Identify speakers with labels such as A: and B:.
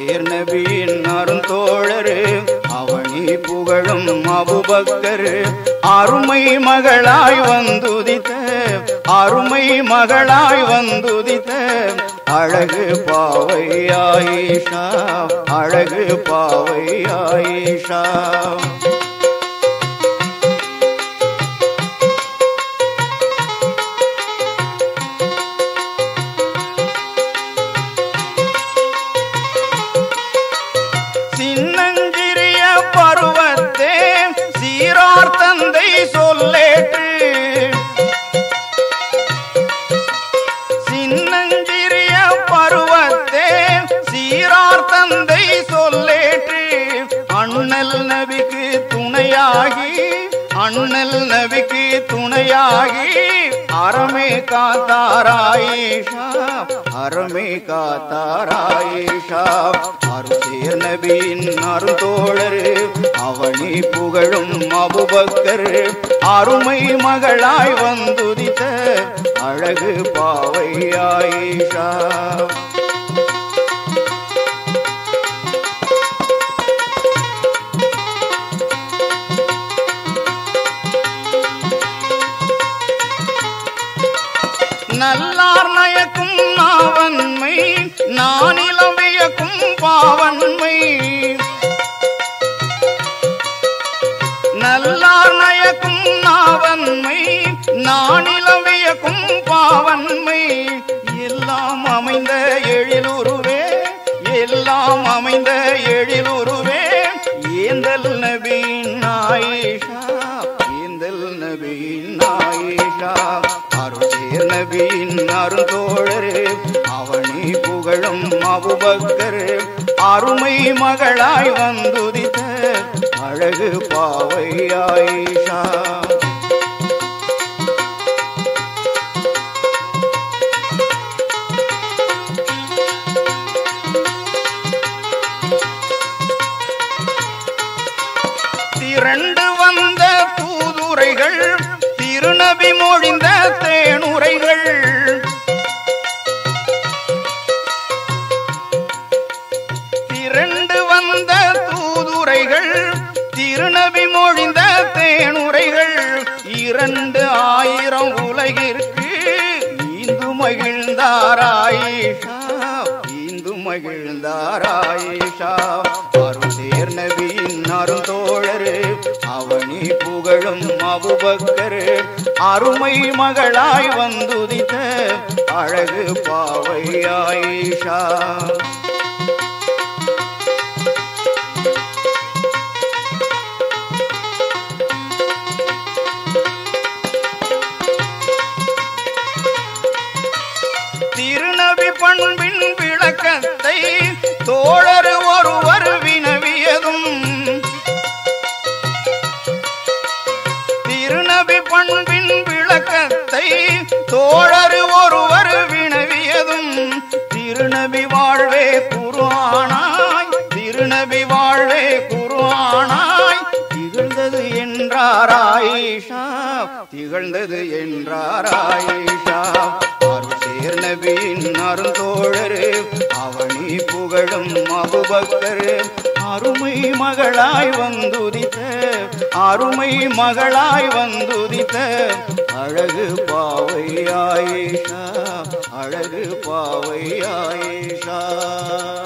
A: சேர் நபியின் அருந்தோழரு அவனி புகழும் அபுபக்கர் அருமை மகளாய் வந்துதித்த அருமை மகளாய் வந்துதித்த அழகு பாவை ஆயிஷா அழகு பாவை ஆயிஷா சின்னஞ்சிறிய பருவத்தே சீரார் தந்தை சொல்லேற்று சின்னஞ்சிறிய பருவத்தே சீரார் தந்தை சொல்லேற்று அண்ணல் நபிக்கு துணையாகி அண்ணல் நபிக்கு துணையாகி அறமே காத்தாராயிஷா அறமே காத்தாராயிஷா அருசேர் நபியின் அருந்தோழர் அவனி புகழும் அபுபக்கர் அருமை மகளாய் வந்துதித்த அழகு பாவை ஆயிஷா நல்லார் நயக்கும் நாவன்மை நானிலவியக்கும் பாவன்மை நல்லார் நயக்கும் நாவன்மை நானிலவியக்கும் பாவன்மை எல்லாம் அமைந்த எழிலுருவே எல்லாம் அமைந்த எழிலுருவே ஏந்தல் நபீன் ஆயிஷா ஏந்தல் நபீன் ஆயிஷா அருளேர் நபீன் அருந்தோழரு அவனி புகழும் அபுபக்கர் அருமை மகளாய் வந்துதித்த அழகு பாவை ஆயிஷா திரண்டு வந்த தூதுரைகள் திருநபி மொழிந்த தேனுரைகள் திரண்டு வந்த தூதுரைகள் திருநபி மொழிந்த தேனுரைகள் இரண்டு ஆயிரம் உலகிற்கு ஈந்து மகிழ்ந்தாராயிஷா ஈந்து மகிழ்ந்தாராயிஷா அருந்தேர் நபியின் அருந்தோழரு அவனி புகழும் அபுபக்கர் அருமை மகளாய் வந்துதித்த அழகு பாவை ஆயிஷா திருநபி பண்பின் விளக்கத்தை தோழர் ஒருவர் வினவியதும் திருநபி பண்பின் விளக்கத்தை தோழர் ஒருவர் வினவியதும் திருநபி வாழ்வே குருவானாய் திருநபி வாழ்வே குருவானாய் திகழ்ந்தது என்றாராயிஷா திகழ்ந்தது என்றாராயிஷா அருசேர் நபியின் அருந்தோழரு அவனி புகழும் அபுபக்கர் அருமை மகளாய் வந்துதித்த அருமை மகளாய் வந்துதித்த அழகு பாவை ஆயிஷா அழகு பாவை ஆயிஷா